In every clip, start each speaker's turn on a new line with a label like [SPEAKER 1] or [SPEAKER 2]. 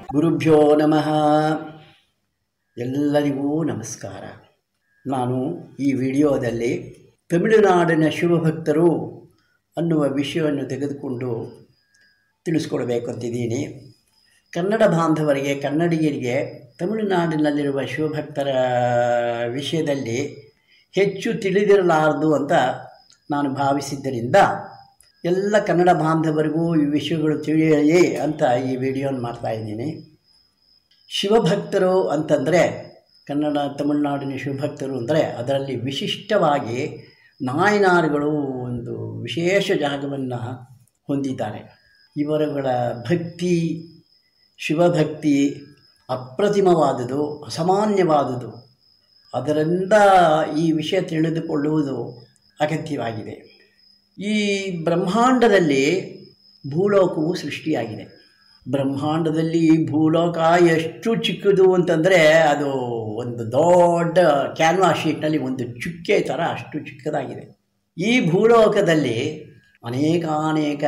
[SPEAKER 1] ಗುರುಭ್ಯೋ ನಮಃ ಎಲ್ಲರಿಗೂ ನಮಸ್ಕಾರ ನಾನು ಈ ವಿಡಿಯೋದಲ್ಲಿ ತಮಿಳುನಾಡಿನ ಶಿವಭಕ್ತರು ಅನ್ನುವ ವಿಷಯವನ್ನು ತೆಗೆದುಕೊಂಡು ತಿಳಿಸ್ಕೊಡ್ಬೇಕು ಅಂತಿದ್ದೀನಿ ಕನ್ನಡ ಬಾಂಧವರಿಗೆ ಕನ್ನಡಿಗರಿಗೆ ತಮಿಳುನಾಡಿನಲ್ಲಿರುವ ಶಿವಭಕ್ತರ ವಿಷಯದಲ್ಲಿ ಹೆಚ್ಚು ತಿಳಿದಿರಲಾರದು ಅಂತ ನಾನು ಭಾವಿಸಿದ್ದರಿಂದ ಎಲ್ಲ ಕನ್ನಡ ಬಾಂಧವರಿಗೂ ಈ ವಿಷಯಗಳು ತಿಳಿಯಲಿ ಅಂತ ಈ ವಿಡಿಯೋನ ಮಾಡ್ತಾಯಿದ್ದೀನಿ ಶಿವಭಕ್ತರು ಅಂತಂದರೆ ಕನ್ನಡ ತಮಿಳುನಾಡಿನ ಶಿವಭಕ್ತರು ಅಂದರೆ ಅದರಲ್ಲಿ ವಿಶಿಷ್ಟವಾಗಿ ನಾಯನಾರುಗಳು ಒಂದು ವಿಶೇಷ ಜಾಗವನ್ನು ಹೊಂದಿದ್ದಾರೆ ಇವರುಗಳ ಭಕ್ತಿ ಶಿವಭಕ್ತಿ ಅಪ್ರತಿಮವಾದುದು ಅಸಾಮಾನ್ಯವಾದುದು ಅದರಿಂದ ಈ ವಿಷಯ ತಿಳಿದುಕೊಳ್ಳುವುದು ಅಗತ್ಯವಾಗಿದೆ ಈ ಬ್ರಹ್ಮಾಂಡದಲ್ಲಿ ಭೂಲೋಕವು ಸೃಷ್ಟಿಯಾಗಿದೆ ಬ್ರಹ್ಮಾಂಡದಲ್ಲಿ ಭೂಲೋಕ ಎಷ್ಟು ಚಿಕ್ಕದು ಅಂತಂದರೆ ಅದು ಒಂದು ದೊಡ್ಡ ಕ್ಯಾನ್ವಾಸ್ ಶೀಟ್ನಲ್ಲಿ ಒಂದು ಚುಕ್ಕೆ ಥರ ಅಷ್ಟು ಚಿಕ್ಕದಾಗಿದೆ ಈ ಭೂಲೋಕದಲ್ಲಿ ಅನೇಕಾನೇಕ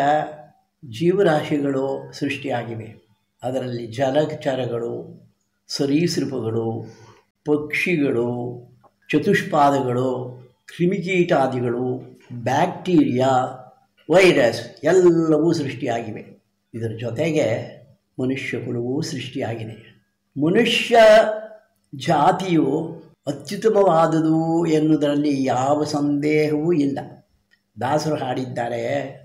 [SPEAKER 1] ಜೀವರಾಶಿಗಳು ಸೃಷ್ಟಿಯಾಗಿವೆ ಅದರಲ್ಲಿ ಜಲಚರಗಳು ಸರೀಸೃಪಗಳು ಪಕ್ಷಿಗಳು ಚತುಷ್ಪಾದಗಳು ಕ್ರಿಮಿಕೀಟಾದಿಗಳು ಬ್ಯಾಕ್ಟೀರಿಯಾ ವೈರಸ್ ಎಲ್ಲವೂ ಸೃಷ್ಟಿಯಾಗಿವೆ ಇದರ ಜೊತೆಗೆ ಮನುಷ್ಯ ಕುಲವೂ ಸೃಷ್ಟಿಯಾಗಿದೆ ಮನುಷ್ಯ ಜಾತಿಯು ಅತ್ಯುತ್ತಮವಾದುದು ಎನ್ನುವುದರಲ್ಲಿ ಯಾವ ಸಂದೇಹವೂ ಇಲ್ಲ ದಾಸರು ಹಾಡಿದ್ದಾರೆ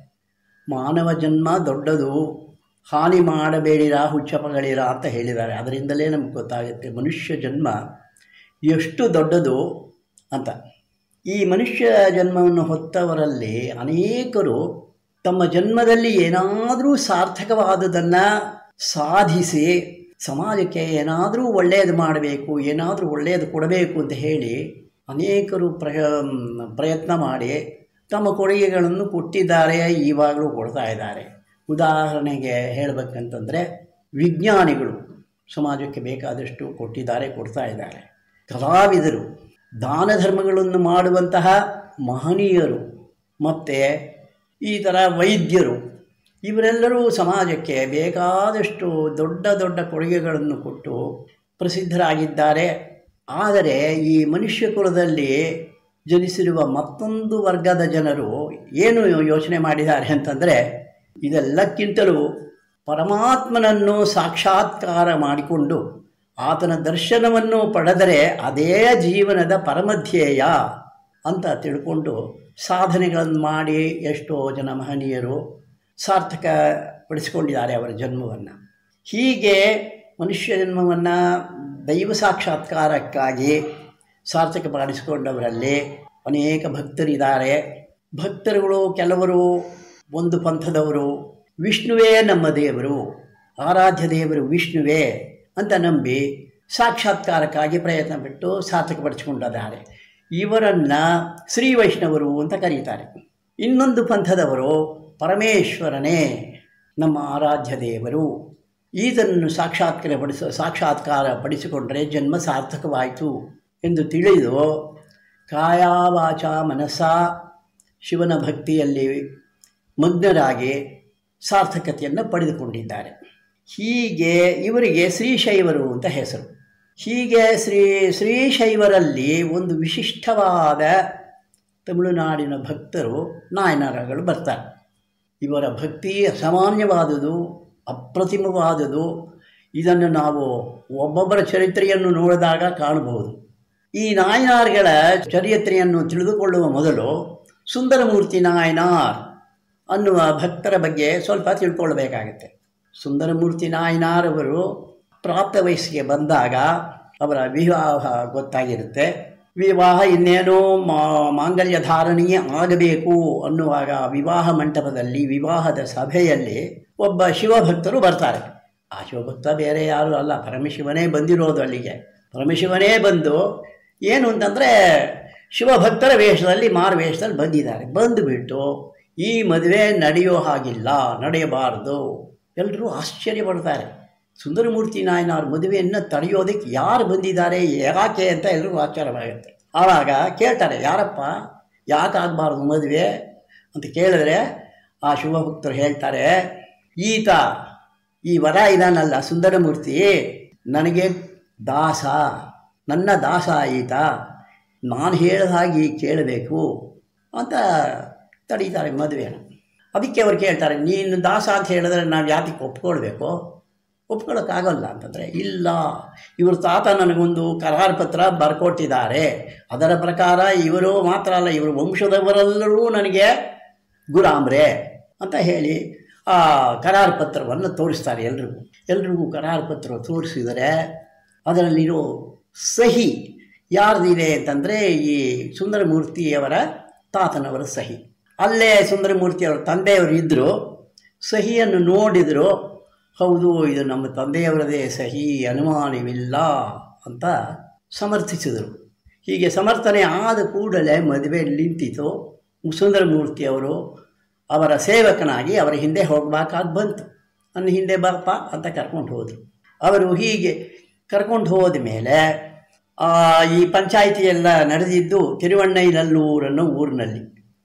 [SPEAKER 1] ಮಾನವ ಜನ್ಮ ದೊಡ್ಡದು ಹಾನಿ ಮಾಡಬೇಡಿರ ಹುಚ್ಚಪಗಳಿರ ಅಂತ ಹೇಳಿದ್ದಾರೆ ಅದರಿಂದಲೇ ನಮ್ಗೆ ಗೊತ್ತಾಗುತ್ತೆ ಮನುಷ್ಯ ಜನ್ಮ ಎಷ್ಟು ದೊಡ್ಡದು ಅಂತ ಈ ಮನುಷ್ಯ ಜನ್ಮವನ್ನು ಹೊತ್ತವರಲ್ಲಿ ಅನೇಕರು ತಮ್ಮ ಜನ್ಮದಲ್ಲಿ ಏನಾದರೂ ಸಾರ್ಥಕವಾದುದನ್ನು ಸಾಧಿಸಿ ಸಮಾಜಕ್ಕೆ ಏನಾದರೂ ಒಳ್ಳೆಯದು ಮಾಡಬೇಕು ಏನಾದರೂ ಒಳ್ಳೆಯದು ಕೊಡಬೇಕು ಅಂತ ಹೇಳಿ ಅನೇಕರು ಪ್ರಯ ಪ್ರಯತ್ನ ಮಾಡಿ ತಮ್ಮ ಕೊಡುಗೆಗಳನ್ನು ಕೊಟ್ಟಿದ್ದಾರೆ ಇವಾಗಲೂ ಕೊಡ್ತಾ ಇದ್ದಾರೆ ಉದಾಹರಣೆಗೆ ಹೇಳಬೇಕಂತಂದರೆ ವಿಜ್ಞಾನಿಗಳು ಸಮಾಜಕ್ಕೆ ಬೇಕಾದಷ್ಟು ಕೊಟ್ಟಿದ್ದಾರೆ ಕೊಡ್ತಾ ಇದ್ದಾರೆ ಕಲಾವಿದರು ದಾನ ಧರ್ಮಗಳನ್ನು ಮಾಡುವಂತಹ ಮಹನೀಯರು ಮತ್ತು ಈ ಥರ ವೈದ್ಯರು ಇವರೆಲ್ಲರೂ ಸಮಾಜಕ್ಕೆ ಬೇಕಾದಷ್ಟು ದೊಡ್ಡ ದೊಡ್ಡ ಕೊಡುಗೆಗಳನ್ನು ಕೊಟ್ಟು ಪ್ರಸಿದ್ಧರಾಗಿದ್ದಾರೆ ಆದರೆ ಈ ಮನುಷ್ಯ ಕುಲದಲ್ಲಿ ಜನಿಸಿರುವ ಮತ್ತೊಂದು ವರ್ಗದ ಜನರು ಏನು ಯೋಚನೆ ಮಾಡಿದ್ದಾರೆ ಅಂತಂದರೆ ಇದೆಲ್ಲಕ್ಕಿಂತಲೂ ಪರಮಾತ್ಮನನ್ನು ಸಾಕ್ಷಾತ್ಕಾರ ಮಾಡಿಕೊಂಡು ಆತನ ದರ್ಶನವನ್ನು ಪಡೆದರೆ ಅದೇ ಜೀವನದ ಪರಮಧ್ಯೇಯ ಅಂತ ತಿಳ್ಕೊಂಡು ಸಾಧನೆಗಳನ್ನು ಮಾಡಿ ಎಷ್ಟೋ ಜನ ಮಹನೀಯರು ಸಾರ್ಥಕಪಡಿಸಿಕೊಂಡಿದ್ದಾರೆ ಅವರ ಜನ್ಮವನ್ನು ಹೀಗೆ ಮನುಷ್ಯ ಜನ್ಮವನ್ನು ದೈವ ಸಾಕ್ಷಾತ್ಕಾರಕ್ಕಾಗಿ ಸಾರ್ಥಕಪಡಿಸಿಕೊಂಡವರಲ್ಲಿ ಅನೇಕ ಭಕ್ತರಿದ್ದಾರೆ ಭಕ್ತರುಗಳು ಕೆಲವರು ಒಂದು ಪಂಥದವರು ವಿಷ್ಣುವೇ ನಮ್ಮ ದೇವರು ಆರಾಧ್ಯ ದೇವರು ವಿಷ್ಣುವೇ ಅಂತ ನಂಬಿ ಸಾಕ್ಷಾತ್ಕಾರಕ್ಕಾಗಿ ಪ್ರಯತ್ನ ಬಿಟ್ಟು ಸಾರ್ಥಕಪಡಿಸಿಕೊಂಡಿದ್ದಾರೆ ಇವರನ್ನು ಶ್ರೀ ವೈಷ್ಣವರು ಅಂತ ಕರೀತಾರೆ ಇನ್ನೊಂದು ಪಂಥದವರು ಪರಮೇಶ್ವರನೇ ನಮ್ಮ ಆರಾಧ್ಯ ದೇವರು ಈತನನ್ನು ಸಾಕ್ಷಾತ್ಕಾರ ಪಡಿಸ ಸಾಕ್ಷಾತ್ಕಾರ ಪಡಿಸಿಕೊಂಡರೆ ಜನ್ಮ ಸಾರ್ಥಕವಾಯಿತು ಎಂದು ತಿಳಿದು ಕಾಯಾವಾಚ ಮನಸ್ಸ ಶಿವನ ಭಕ್ತಿಯಲ್ಲಿ ಮಗ್ನರಾಗಿ ಸಾರ್ಥಕತೆಯನ್ನು ಪಡೆದುಕೊಂಡಿದ್ದಾರೆ ಹೀಗೆ ಇವರಿಗೆ ಶ್ರೀಶೈವರು ಅಂತ ಹೆಸರು ಹೀಗೆ ಶ್ರೀ ಶ್ರೀಶೈವರಲ್ಲಿ ಒಂದು ವಿಶಿಷ್ಟವಾದ ತಮಿಳುನಾಡಿನ ಭಕ್ತರು ನಾಯನರಗಳು ಬರ್ತಾರೆ ಇವರ ಭಕ್ತಿ ಅಸಾಮಾನ್ಯವಾದುದು ಅಪ್ರತಿಮವಾದುದು ಇದನ್ನು ನಾವು ಒಬ್ಬೊಬ್ಬರ ಚರಿತ್ರೆಯನ್ನು ನೋಡಿದಾಗ ಕಾಣಬಹುದು ಈ ನಾಯನಾರ್ಗಳ ಚರಿತ್ರೆಯನ್ನು ತಿಳಿದುಕೊಳ್ಳುವ ಮೊದಲು ಸುಂದರಮೂರ್ತಿ ನಾಯನಾರ್ ಅನ್ನುವ ಭಕ್ತರ ಬಗ್ಗೆ ಸ್ವಲ್ಪ ತಿಳ್ಕೊಳ್ಬೇಕಾಗತ್ತೆ ಸುಂದರಮೂರ್ತಿ ನಾಯನಾರವರು ಪ್ರಾಪ್ತ ವಯಸ್ಸಿಗೆ ಬಂದಾಗ ಅವರ ವಿವಾಹ ಗೊತ್ತಾಗಿರುತ್ತೆ ವಿವಾಹ ಇನ್ನೇನೋ ಮಾಂಗಲ್ಯ ಧಾರಣೀಯ ಆಗಬೇಕು ಅನ್ನುವಾಗ ವಿವಾಹ ಮಂಟಪದಲ್ಲಿ ವಿವಾಹದ ಸಭೆಯಲ್ಲಿ ಒಬ್ಬ ಶಿವಭಕ್ತರು ಬರ್ತಾರೆ ಆ ಶಿವಭಕ್ತ ಬೇರೆ ಯಾರು ಅಲ್ಲ ಪರಮಶಿವನೇ ಬಂದಿರೋದು ಅಲ್ಲಿಗೆ ಪರಮಶಿವನೇ ಬಂದು ಏನು ಅಂತಂದರೆ ಶಿವಭಕ್ತರ ವೇಷದಲ್ಲಿ ಮಾರು ವೇಷದಲ್ಲಿ ಬಂದಿದ್ದಾರೆ ಬಂದುಬಿಟ್ಟು ಈ ಮದುವೆ ನಡೆಯೋ ಹಾಗಿಲ್ಲ ನಡೆಯಬಾರದು ಎಲ್ಲರೂ ಆಶ್ಚರ್ಯ ಪಡ್ತಾರೆ ಸುಂದರಮೂರ್ತಿ ನಾಯನವ್ರ ಮದುವೆಯನ್ನು ತಡೆಯೋದಕ್ಕೆ ಯಾರು ಬಂದಿದ್ದಾರೆ ಯಾಕೆ ಅಂತ ಎಲ್ರಿಗೂ ಆಶ್ಚರ್ಯವಾಗುತ್ತೆ ಆವಾಗ ಕೇಳ್ತಾರೆ ಯಾರಪ್ಪ ಯಾಕೆ ಆಗಬಾರ್ದು ಮದುವೆ ಅಂತ ಕೇಳಿದ್ರೆ ಆ ಶಿವಭಕ್ತರು ಹೇಳ್ತಾರೆ ಈತ ಈ ವರ ಇದಾನಲ್ಲ ಸುಂದರಮೂರ್ತಿ ನನಗೆ ದಾಸ ನನ್ನ ದಾಸ ಈತ ನಾನು ಹೇಳಿದ ಹಾಗೆ ಕೇಳಬೇಕು ಅಂತ ತಡೀತಾರೆ ಮದುವೆನ ಅದಕ್ಕೆ ಅವ್ರು ಕೇಳ್ತಾರೆ ನೀನು ದಾಸ ಅಂತ ಹೇಳಿದ್ರೆ ನಾವು ಯಾತಕ್ಕೆ ಒಪ್ಕೊಳ್ಬೇಕು ಒಪ್ಕೊಳ್ಳೋಕ್ಕಾಗಲ್ಲ ಅಂತಂದರೆ ಇಲ್ಲ ಇವ್ರ ತಾತ ನನಗೊಂದು ಕರಾರು ಪತ್ರ ಬರ್ಕೊಟ್ಟಿದ್ದಾರೆ ಅದರ ಪ್ರಕಾರ ಇವರು ಮಾತ್ರ ಅಲ್ಲ ಇವರು ವಂಶದವರೆಲ್ಲರೂ ನನಗೆ ಗುಲಾಮ್ರೆ ಅಂತ ಹೇಳಿ ಆ ಕರಾರು ಪತ್ರವನ್ನು ತೋರಿಸ್ತಾರೆ ಎಲ್ರಿಗೂ ಎಲ್ರಿಗೂ ಕರಾರು ಪತ್ರ ತೋರಿಸಿದರೆ ಅದರಲ್ಲಿರೋ ಸಹಿ ಯಾರ್ದಿದೆ ಅಂತಂದರೆ ಈ ಸುಂದರಮೂರ್ತಿಯವರ ತಾತನವರ ಸಹಿ ಅಲ್ಲೇ ಸುಂದರಮೂರ್ತಿಯವರ ತಂದೆಯವರು ಇದ್ದರು ಸಹಿಯನ್ನು ನೋಡಿದರು ಹೌದು ಇದು ನಮ್ಮ ತಂದೆಯವರದೇ ಸಹಿ ಅನುಮಾನವಿಲ್ಲ ಅಂತ ಸಮರ್ಥಿಸಿದರು ಹೀಗೆ ಸಮರ್ಥನೆ ಆದ ಕೂಡಲೇ ಮದುವೆ ನಿಂತಿತು ಸುಂದರಮೂರ್ತಿಯವರು ಅವರ ಸೇವಕನಾಗಿ ಅವರ ಹಿಂದೆ ಹೋಗಬೇಕಾಗಿ ಬಂತು ನನ್ನ ಹಿಂದೆ ಬರಪ್ಪ ಅಂತ ಕರ್ಕೊಂಡು ಹೋದರು ಅವರು ಹೀಗೆ ಕರ್ಕೊಂಡು ಹೋದ ಮೇಲೆ ಈ ಪಂಚಾಯಿತಿ ಎಲ್ಲ ನಡೆದಿದ್ದು ತಿರುವಣ್ಣೈನಲ್ಲೂರನ್ನೋ ಊರಿನಲ್ಲಿ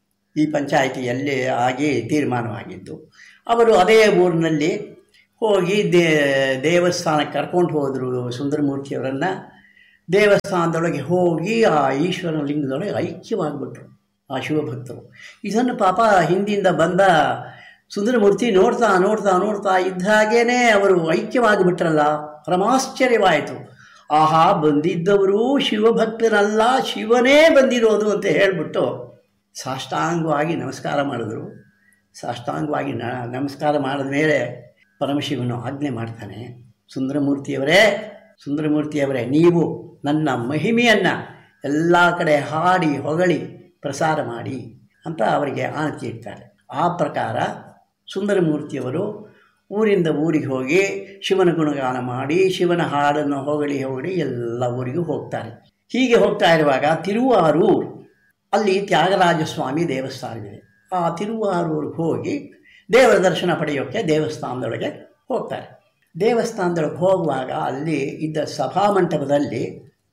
[SPEAKER 1] ಈ ಪಂಚಾಯಿತಿಯಲ್ಲಿ ಆಗಿ ತೀರ್ಮಾನವಾಗಿದ್ದು ಅವರು ಅದೇ ಊರಿನಲ್ಲಿ ಹೋಗಿ ದೇ ದೇವಸ್ಥಾನಕ್ಕೆ ಕರ್ಕೊಂಡು ಹೋದರು ಸುಂದರಮೂರ್ತಿಯವರನ್ನು ದೇವಸ್ಥಾನದೊಳಗೆ ಹೋಗಿ ಆ ಈಶ್ವರನ ಲಿಂಗದೊಳಗೆ ಐಕ್ಯವಾಗಿಬಿಟ್ರು ಆ ಶಿವಭಕ್ತರು ಇದನ್ನು ಪಾಪ ಹಿಂದಿಂದ ಬಂದ ಸುಂದರಮೂರ್ತಿ ನೋಡ್ತಾ ನೋಡ್ತಾ ನೋಡ್ತಾ ಇದ್ದ ಹಾಗೇನೆ ಅವರು ಐಕ್ಯವಾಗಿಬಿಟ್ರಲ್ಲ ಪರಮಾಶ್ಚರ್ಯವಾಯಿತು ಆಹಾ ಬಂದಿದ್ದವರು ಶಿವಭಕ್ತರಲ್ಲ ಶಿವನೇ ಬಂದಿರೋದು ಅಂತ ಹೇಳಿಬಿಟ್ಟು ಸಾಷ್ಟಾಂಗವಾಗಿ ನಮಸ್ಕಾರ ಮಾಡಿದ್ರು ಸಾಷ್ಟಾಂಗವಾಗಿ ನ ನಮಸ್ಕಾರ ಮಾಡಿದ ಮೇಲೆ ಪರಮಶಿವನು ಆಜ್ಞೆ ಮಾಡ್ತಾನೆ ಸುಂದರಮೂರ್ತಿಯವರೇ ಸುಂದರಮೂರ್ತಿಯವರೇ ನೀವು ನನ್ನ ಮಹಿಮೆಯನ್ನು ಎಲ್ಲ ಕಡೆ ಹಾಡಿ ಹೊಗಳಿ ಪ್ರಸಾರ ಮಾಡಿ ಅಂತ ಅವರಿಗೆ ಆನತಿ ಇಡ್ತಾರೆ ಆ ಪ್ರಕಾರ ಸುಂದರಮೂರ್ತಿಯವರು ಊರಿಂದ ಊರಿಗೆ ಹೋಗಿ ಶಿವನ ಗುಣಗಾನ ಮಾಡಿ ಶಿವನ ಹಾಡನ್ನು ಹೊಗಳಿ ಹೊಗಳಿ ಎಲ್ಲ ಊರಿಗೂ ಹೋಗ್ತಾರೆ ಹೀಗೆ ಹೋಗ್ತಾ ಇರುವಾಗ ತಿರುವಾರೂರು ಅಲ್ಲಿ ತ್ಯಾಗರಾಜ ಸ್ವಾಮಿ ದೇವಸ್ಥಾನವಿದೆ ಆ ತಿರುವಾರೂರಿಗೆ ಹೋಗಿ ದೇವರ ದರ್ಶನ ಪಡೆಯೋಕ್ಕೆ ದೇವಸ್ಥಾನದೊಳಗೆ ಹೋಗ್ತಾರೆ ದೇವಸ್ಥಾನದೊಳಗೆ ಹೋಗುವಾಗ ಅಲ್ಲಿ ಇದ್ದ ಸಭಾಮಂಟಪದಲ್ಲಿ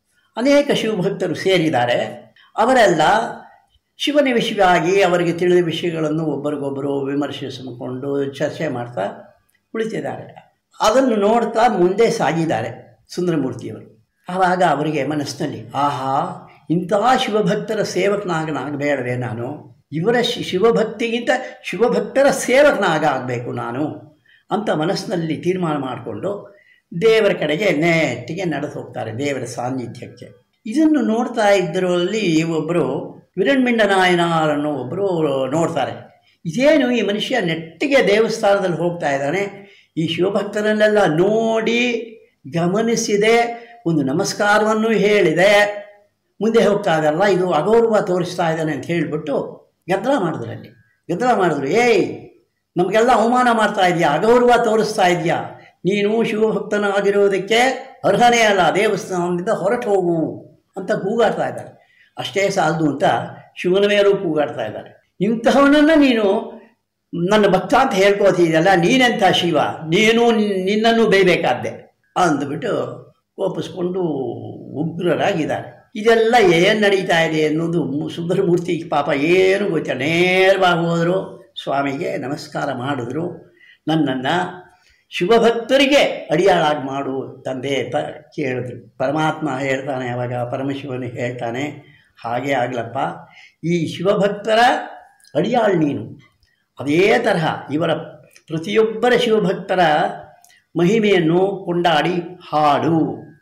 [SPEAKER 1] ಅನೇಕ ಶಿವಭಕ್ತರು ಸೇರಿದ್ದಾರೆ ಅವರೆಲ್ಲ ಶಿವನ ವಿಷಯವಾಗಿ ಅವರಿಗೆ ತಿಳಿದ ವಿಷಯಗಳನ್ನು ಒಬ್ಬರಿಗೊಬ್ಬರು ವಿಮರ್ಶಿಸಿಕೊಂಡು ಚರ್ಚೆ ಮಾಡ್ತಾ ಕುಳಿತಿದ್ದಾರೆ ಅದನ್ನು ನೋಡ್ತಾ ಮುಂದೆ ಸಾಗಿದ್ದಾರೆ ಸುಂದರಮೂರ್ತಿಯವರು ಆವಾಗ ಅವರಿಗೆ ಮನಸ್ಸಿನಲ್ಲಿ ಆಹಾ ಇಂತಹ ಶಿವಭಕ್ತರ ಸೇವಕನಾಗನಾಗಬೇಡವೇ ನಾನು ಇವರ ಶಿ ಶಿವಭಕ್ತಿಗಿಂತ ಶಿವಭಕ್ತರ ಸೇವಕನಾಗ ಆಗಬೇಕು ನಾನು ಅಂತ ಮನಸ್ಸಿನಲ್ಲಿ ತೀರ್ಮಾನ ಮಾಡಿಕೊಂಡು ದೇವರ ಕಡೆಗೆ ನೆಟ್ಟಿಗೆ ನಡೆದು ಹೋಗ್ತಾರೆ ದೇವರ ಸಾನ್ನಿಧ್ಯಕ್ಕೆ ಇದನ್ನು ನೋಡ್ತಾ ಇದ್ದರಲ್ಲಿ ಒಬ್ಬರು ವಿರಣ್ಮಿಂಡ ನಾಯನಾರನ್ನು ಒಬ್ಬರು ನೋಡ್ತಾರೆ ಇದೇನು ಈ ಮನುಷ್ಯ ನೆಟ್ಟಿಗೆ ದೇವಸ್ಥಾನದಲ್ಲಿ ಹೋಗ್ತಾ ಇದ್ದಾನೆ ಈ ಶಿವಭಕ್ತರನ್ನೆಲ್ಲ ನೋಡಿ ಗಮನಿಸಿದೆ ಒಂದು ನಮಸ್ಕಾರವನ್ನು ಹೇಳಿದೆ ಮುಂದೆ ಹೋಗ್ತಾಗಲ್ಲ ಇದು ಅಗೌರವ ತೋರಿಸ್ತಾ ಇದ್ದಾನೆ ಅಂತ ಹೇಳಿಬಿಟ್ಟು ಗದ್ದಲ ಮಾಡಿದ್ರು ಅಲ್ಲಿ ಗದ್ದಲ ಮಾಡಿದ್ರು ಏಯ್ ನಮಗೆಲ್ಲ ಅವಮಾನ ಮಾಡ್ತಾ ಇದೆಯಾ ಅಗೌರವ ತೋರಿಸ್ತಾ ಇದೆಯಾ ನೀನು ಶಿವಭಕ್ತನಾಗಿರೋದಕ್ಕೆ ಅರ್ಹನೇ ಅಲ್ಲ ದೇವಸ್ಥಾನದಿಂದ ಹೊರಟು ಹೋಗು ಅಂತ ಕೂಗಾಡ್ತಾ ಇದ್ದಾರೆ ಅಷ್ಟೇ ಸಾಲದು ಅಂತ ಶಿವನ ಮೇಲೂ ಕೂಗಾಡ್ತಾ ಇದ್ದಾರೆ ಇಂತಹವನನ್ನು ನೀನು ನನ್ನ ಭಕ್ತ ಅಂತ ಹೇಳ್ಕೋತಿದೆಯಲ್ಲ ನೀನೆಂಥ ಶಿವ ನೀನು ನಿನ್ನನ್ನು ಬೇಯಬೇಕಾದ್ದೆ ಅಂದ್ಬಿಟ್ಟು ಕೋಪಿಸ್ಕೊಂಡು ಉಗ್ರರಾಗಿದ್ದಾರೆ ಇದೆಲ್ಲ ಏನು ನಡೀತಾ ಇದೆ ಅನ್ನೋದು ಸುಂದರಮೂರ್ತಿ ಪಾಪ ಏನು ಗೊತ್ತಿಲ್ಲ ನೇರವಾಗಿ ಹೋದರು ಸ್ವಾಮಿಗೆ ನಮಸ್ಕಾರ ಮಾಡಿದ್ರು ನನ್ನನ್ನು ಶಿವಭಕ್ತರಿಗೆ ಅಡಿಯಾಳಾಗಿ ಮಾಡು ತಂದೆ ಅಂತ ಕೇಳಿದ್ರು ಪರಮಾತ್ಮ ಹೇಳ್ತಾನೆ ಅವಾಗ ಪರಮಶಿವನು ಹೇಳ್ತಾನೆ ಹಾಗೇ ಆಗಲಪ್ಪ ಈ ಶಿವಭಕ್ತರ ಅಡಿಯಾಳು ನೀನು ಅದೇ ತರಹ ಇವರ ಪ್ರತಿಯೊಬ್ಬರ ಶಿವಭಕ್ತರ ಮಹಿಮೆಯನ್ನು ಕೊಂಡಾಡಿ ಹಾಡು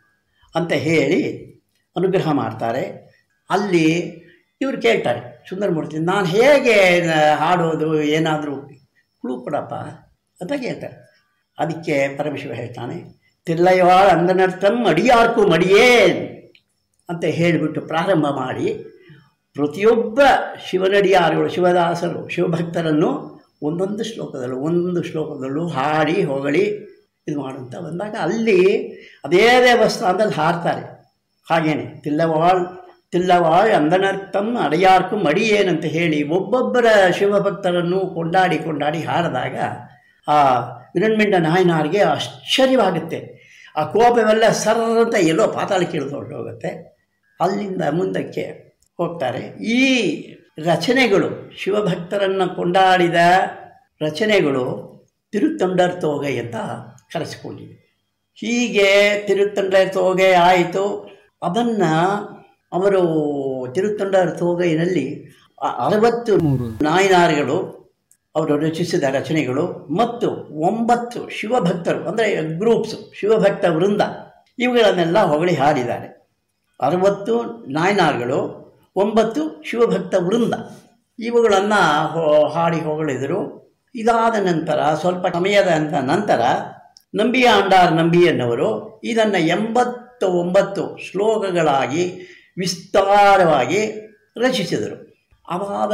[SPEAKER 1] ಅಂತ ಹೇಳಿ ಅನುಗ್ರಹ ಮಾಡ್ತಾರೆ ಅಲ್ಲಿ ಇವರು ಕೇಳ್ತಾರೆ ಸುಂದರಮೂರ್ತಿ ನಾನು ಹೇಗೆ ಹಾಡೋದು ಏನಾದರೂ ಕ್ಲೂ ಕೊಡಪ್ಪ ಅಂತ ಕೇಳ್ತಾರೆ ಅದಕ್ಕೆ ಪರಮಶಿವ ಹೇಳ್ತಾನೆ ತಿಲ್ಲಯವಾಳ ಅಂದನರ್ಥಂ ಅಡಿಯಾರ್ಕು ಮಡಿಯೇನ್ ಅಂತ ಹೇಳಿಬಿಟ್ಟು ಪ್ರಾರಂಭ ಮಾಡಿ ಪ್ರತಿಯೊಬ್ಬ ಶಿವನಡಿಯಾರುಗಳು ಶಿವದಾಸರು ಶಿವಭಕ್ತರನ್ನು ಒಂದೊಂದು ಶ್ಲೋಕದಲ್ಲೂ ಒಂದೊಂದು ಶ್ಲೋಕದಲ್ಲೂ ಹಾಡಿ ಹೊಗಳಿ ಇದು ಮಾಡುವಂತ ಬಂದಾಗ ಅಲ್ಲಿ ಅದೇ ದೇವಸ್ಥಾನದಲ್ಲಿ ಹಾಡ್ತಾರೆ ಹಾಗೇನೆ ತಿಲ್ಲವಾಳ್ ತಿಲ್ಲವಾಳ್ ಅಂದನರ್ಥಂ ಅಡೆಯಾರ್ಕು ಮಡಿಯೇನಂತ ಹೇಳಿ ಒಬ್ಬೊಬ್ಬರ ಶಿವಭಕ್ತರನ್ನು ಕೊಂಡಾಡಿ ಕೊಂಡಾಡಿ ಹಾಡಿದಾಗ ಆ ವಿರಣ್ಮಿಂಡ ನಾಯನಾರಿಗೆ ಆಶ್ಚರ್ಯವಾಗುತ್ತೆ ಆ ಕೋಪವೆಲ್ಲ ಸರ್ರಂತ ಎಲ್ಲೋ ಪಾತಾಳಕ್ಕೆ ಇಳಿದು ಹೊರಟೋಗುತ್ತೆ ಅಲ್ಲಿಂದ ಮುಂದಕ್ಕೆ ಹೋಗ್ತಾರೆ ಈ ರಚನೆಗಳು ಶಿವಭಕ್ತರನ್ನು ಕೊಂಡಾಡಿದ ರಚನೆಗಳು ತಿರುತ್ತೊಂಡರ್ ತೋಗೆ ಅಂತ ಕರೆಸಿಕೊಂಡಿದೆ ಹೀಗೆ ತಿರುತ್ತೊಂಡರ್ ತೋಗೆ ಆಯಿತು ಅದನ್ನು ಅವರು ತಿರುತ್ತೊಂಡರ್ ತೋಗೆಯಲ್ಲಿ ಅ- ಅರವತ್ತು ನಾಯನಾರ್ಗಳು ಅವರು ರಚಿಸಿದ ರಚನೆಗಳು ಮತ್ತು ಒಂಬತ್ತು ಶಿವಭಕ್ತರು ಅಂದರೆ ಗ್ರೂಪ್ಸ್ ಶಿವಭಕ್ತ ವೃಂದ ಇವುಗಳನ್ನೆಲ್ಲ ಹೊಗಳಿ ಹಾಡಿದ್ದಾರೆ ಅರವತ್ತು ನಾಯನಾರ್ಗಳು ಒಂಬತ್ತು ಶಿವಭಕ್ತ ವೃಂದ ಇವುಗಳನ್ನು ಹಾಡಿ ಹೊಗಳಿದರು ಇದಾದ ನಂತರ ಸ್ವಲ್ಪ ಸಮಯದ ಅಂತ ನಂತರ ನಂಬಿಯ ಅಂಡಾರ್ ನಂಬಿಯನ್ನವರು ಇದನ್ನು ಎಂಬತ್ತು ಒಂಬತ್ತು ಶ್ಲೋಕಗಳಾಗಿ ವಿಸ್ತಾರವಾಗಿ ರಚಿಸಿದರು ಅದಾದ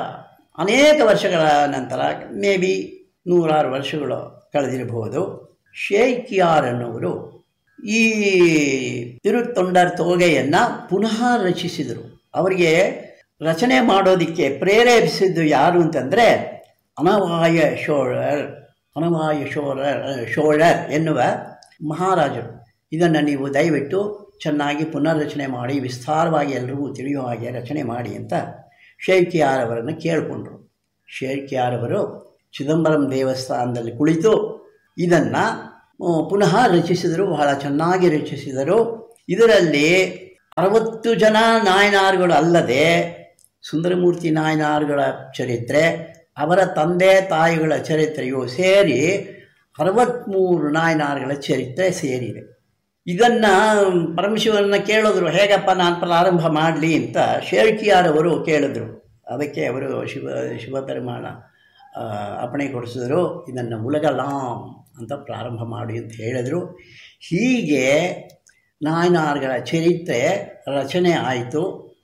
[SPEAKER 1] ಅನೇಕ ವರ್ಷಗಳ ನಂತರ ಮೇ ಬಿ ನೂರಾರು ವರ್ಷಗಳು ಕಳೆದಿರಬಹುದು ಶೇಖ್ಯಾರ್ ಅನ್ನೋರು ಈ ತಿರುತ್ತೊಂಡರ್ ತೋಗೆಯನ್ನು ಪುನಃ ರಚಿಸಿದರು ಅವರಿಗೆ ರಚನೆ ಮಾಡೋದಕ್ಕೆ ಪ್ರೇರೇಪಿಸಿದ್ದು ಯಾರು ಅಂತಂದರೆ ಅನವಾಯ ಶೋಳರ್ ಅನವಾಯ ಶೋಳರ್ ಶೋಳರ್ ಎನ್ನುವ ಮಹಾರಾಜರು ಇದನ್ನು ನೀವು ದಯವಿಟ್ಟು ಚೆನ್ನಾಗಿ ಪುನರ್ರಚನೆ ಮಾಡಿ ವಿಸ್ತಾರವಾಗಿ ಎಲ್ರಿಗೂ ತಿಳಿಯುವ ಹಾಗೆ ರಚನೆ ಮಾಡಿ ಅಂತ ಶೇಖ್ಯಾರವರನ್ನು ಕೇಳಿಕೊಂಡ್ರು ಶೇಖ್ಯಾರವರು ಚಿದಂಬರಂ ದೇವಸ್ಥಾನದಲ್ಲಿ ಕುಳಿತು ಇದನ್ನು ಪುನಃ ರಚಿಸಿದರು ಬಹಳ ಚೆನ್ನಾಗಿ ರಚಿಸಿದರು ಇದರಲ್ಲಿ ಅರವತ್ತು ಜನ ನಾಯನಾರ್ಗಳು ಅಲ್ಲದೆ ಸುಂದರಮೂರ್ತಿ ನಾಯನಾರ್ಗಳ ಚರಿತ್ರೆ ಅವರ ತಂದೆ ತಾಯಿಗಳ ಚರಿತ್ರೆಯು ಸೇರಿ ಅರವತ್ತ್ಮೂರು ನಾಯನಾರ್ಗಳ ಚರಿತ್ರೆ ಸೇರಿದೆ ಇದನ್ನು ಪರಮಶಿವರನ್ನ ಕೇಳಿದ್ರು ಹೇಗಪ್ಪ ನಾನು ಪ್ರಾರಂಭ ಮಾಡಲಿ ಅಂತ ಶೇಳ್ಕಿಯಾರವರು ಕೇಳಿದ್ರು ಅದಕ್ಕೆ ಅವರು ಶಿವ ಶಿವಪೆರುಮಾಳ ಆ, ಅಪ್ಪಣೆ ಕೊಡಿಸಿದ್ರು ಇದನ್ನು ಉಲಗಲಾಂ ಅಂತ ಪ್ರಾರಂಭ ಮಾಡಿ ಅಂತ ಹೇಳಿದರು ಹೀಗೆ ನಾಯನಾರ್ಗಳ ಚರಿತ್ರೆ ರಚನೆ ಆಯಿತು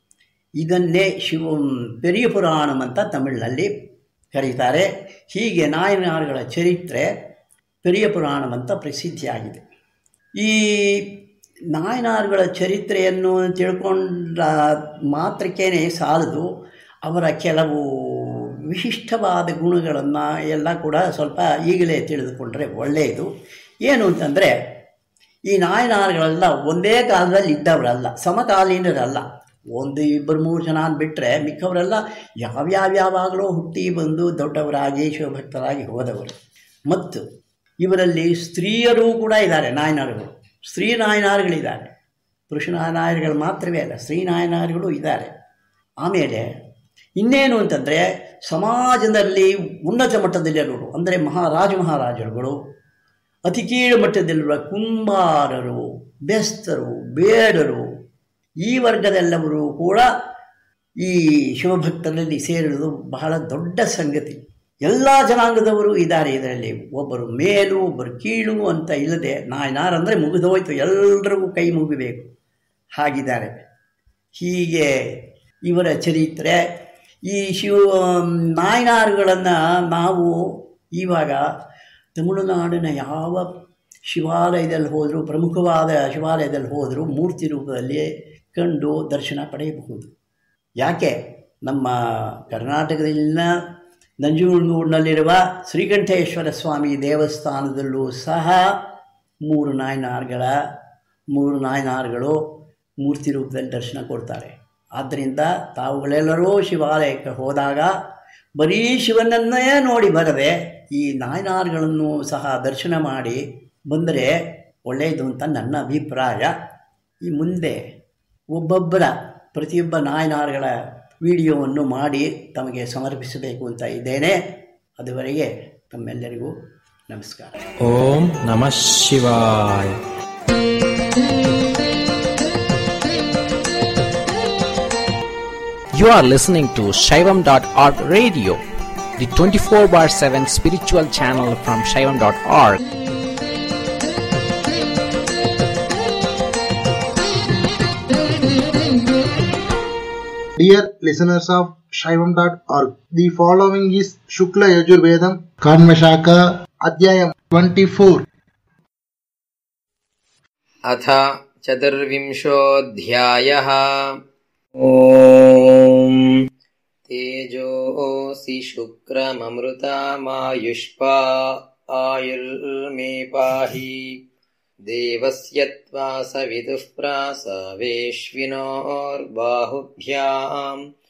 [SPEAKER 1] ಇದನ್ನೇ ಶಿವ ಪೆರಿಯ ಪುರಾಣಂ ಅಂತ ತಮಿಳಿನಲ್ಲಿ ಕರೀತಾರೆ ಹೀಗೆ ನಾಯನಾರ್ಗಳ ಚರಿತ್ರೆ ಪೆರಿಯ ಪುರಾಣಂ ಅಂತ ಪ್ರಸಿದ್ಧಿಯಾಗಿದೆ ಈ ನಾಯನಾರ್ಗಳ ಚರಿತ್ರೆಯನ್ನು ತಿಳ್ಕೊಂಡ ಮಾತ್ರಕ್ಕೇ ಸಾಲದು ಅವರ ಕೆಲವು ವಿಶಿಷ್ಟವಾದ ಗುಣಗಳನ್ನು ಎಲ್ಲ ಕೂಡ ಸ್ವಲ್ಪ ಈಗಲೇ ತಿಳಿದುಕೊಂಡ್ರೆ ಒಳ್ಳೆಯದು ಏನು ಅಂತಂದರೆ ಈ ನಾಯನಾರ್ಗಳೆಲ್ಲ ಒಂದೇ ಕಾಲದಲ್ಲಿ ಇದ್ದವರಲ್ಲ ಸಮಕಾಲೀನರಲ್ಲ ಒಂದು ಇಬ್ಬರು ಮೂರು ಜನ ಬಿಟ್ಟರೆ ಮಿಕ್ಕವರೆಲ್ಲ ಯಾವ್ಯಾವ್ಯಾವಾಗಲೂ ಹುಟ್ಟಿ ಬಂದು ದೊಡ್ಡವರಾಗಿ ಶಿವಭಕ್ತರಾಗಿ ಹೋದವರು ಮತ್ತು ಇವರಲ್ಲಿ ಸ್ತ್ರೀಯರೂ ಕೂಡ ಇದ್ದಾರೆ ನಾಯನಾರ್ಗಳು ಸ್ತ್ರೀ ನಾಯನಾರ್ಗಳಿದ್ದಾರೆ ಪುರುಷ ನಾಯನಾರ್ಗಳು ಮಾತ್ರವೇ ಅಲ್ಲ ಸ್ತ್ರೀ ನಾಯನಾರ್ಗಳು ಇದ್ದಾರೆ ಆಮೇಲೆ ಇನ್ನೇನು ಅಂತಂದರೆ ಸಮಾಜದಲ್ಲಿ ಉನ್ನತ ಮಟ್ಟದಲ್ಲಿರೋರು ಅಂದರೆ ಮಹಾರಾಜ ಮಹಾರಾಜರುಗಳು ಅತಿ ಕೀಳು ಮಟ್ಟದಲ್ಲಿರುವ ಕುಂಬಾರರು ಬೆಸ್ತರು ಬೇಡರು ಈ ವರ್ಗದೆಲ್ಲವರು ಕೂಡ ಈ ಶಿವಭಕ್ತರಲ್ಲಿ ಸೇರಿರುವುದು ಬಹಳ ದೊಡ್ಡ ಸಂಗತಿ ಎಲ್ಲ ಜನಾಂಗದವರು ಇದ್ದಾರೆ ಇದರಲ್ಲಿ ಒಬ್ಬರು ಮೇಲು ಒಬ್ಬರು ಕೀಳು ಅಂತ ಇಲ್ಲದೆ ನಾಯನಾರ್ ಅಂದರೆ ಮುಗಿದೋಯ್ತು ಎಲ್ಲರಿಗೂ ಕೈ ಮುಗಿಬೇಕು ಹಾಗಿದ್ದಾರೆ ಹೀಗೆ ಇವರ ಚರಿತ್ರೆ ಈ ಶಿವ ನಾಯನಾರುಗಳನ್ನು ನಾವು ಇವಾಗ ತಮಿಳುನಾಡಿನ ಯಾವ ಶಿವಾಲಯದಲ್ಲಿ ಹೋದರೂ ಪ್ರಮುಖವಾದ ಶಿವಾಲಯದಲ್ಲಿ ಹೋದರೂ ಮೂರ್ತಿ ರೂಪದಲ್ಲಿ ಕಂಡು ದರ್ಶನ ಪಡೆಯಬಹುದು ಯಾಕೆ ನಮ್ಮ ಕರ್ನಾಟಕದಲ್ಲಿನ ನಂಜನಗೂಡಿನಲ್ಲಿರುವ ಶ್ರೀಕಂಠೇಶ್ವರ ಸ್ವಾಮಿ ದೇವಸ್ಥಾನದಲ್ಲೂ ಸಹ ಮೂರು ನಾಯನಾರ್ಗಳ ಮೂರು ನಾಯನಾರ್ಗಳು ಮೂರ್ತಿ ರೂಪದಲ್ಲಿ ದರ್ಶನ ಕೊಡ್ತಾರೆ ಆದ್ದರಿಂದ ತಾವುಗಳೆಲ್ಲರೂ ಶಿವಾಲಯಕ್ಕೆ ಹೋದಾಗ ಬರೀ ಶಿವನನ್ನೇ ನೋಡಿ ಬರದೆ ಈ ನಾಯನಾರ್ಗಳನ್ನು ಸಹ ದರ್ಶನ ಮಾಡಿ ಬಂದರೆ ಒಳ್ಳೆಯದು ಅಂತ ನನ್ನ ಅಭಿಪ್ರಾಯ ಈ ಮುಂದೆ ಒಬ್ಬೊಬ್ಬರ ಪ್ರತಿಯೊಬ್ಬ ನಾಯನಾರ್ಗಳ ವಿಡಿಯೋವನ್ನು ಮಾಡಿ ತಮಗೆ ಸಮರ್ಪಿಸಬೇಕು ಅಂತ ಇದ್ದೇನೆ ಅದುವರೆಗೆ ತಮ್ಮೆಲ್ಲರಿಗೂ ನಮಸ್ಕಾರ
[SPEAKER 2] ಓಂ ನಮಃ ಶಿವಾಯ You are listening to Shaivam.org radio, the 24 bar 7 spiritual channel from Shaivam.org.
[SPEAKER 3] Dear listeners of Shaivam.org, the following is Shukla Yajurvedam Kanvashaka Adhyayam 24.
[SPEAKER 4] अथ चतुर्विंशोऽध्यायः ॐ तेजोऽसि शुक्रममृतामायुष्पा आयुर्मे पाहि देवस्य त्वा सविदुः प्रासवेश्विनोर्बाहुभ्याम्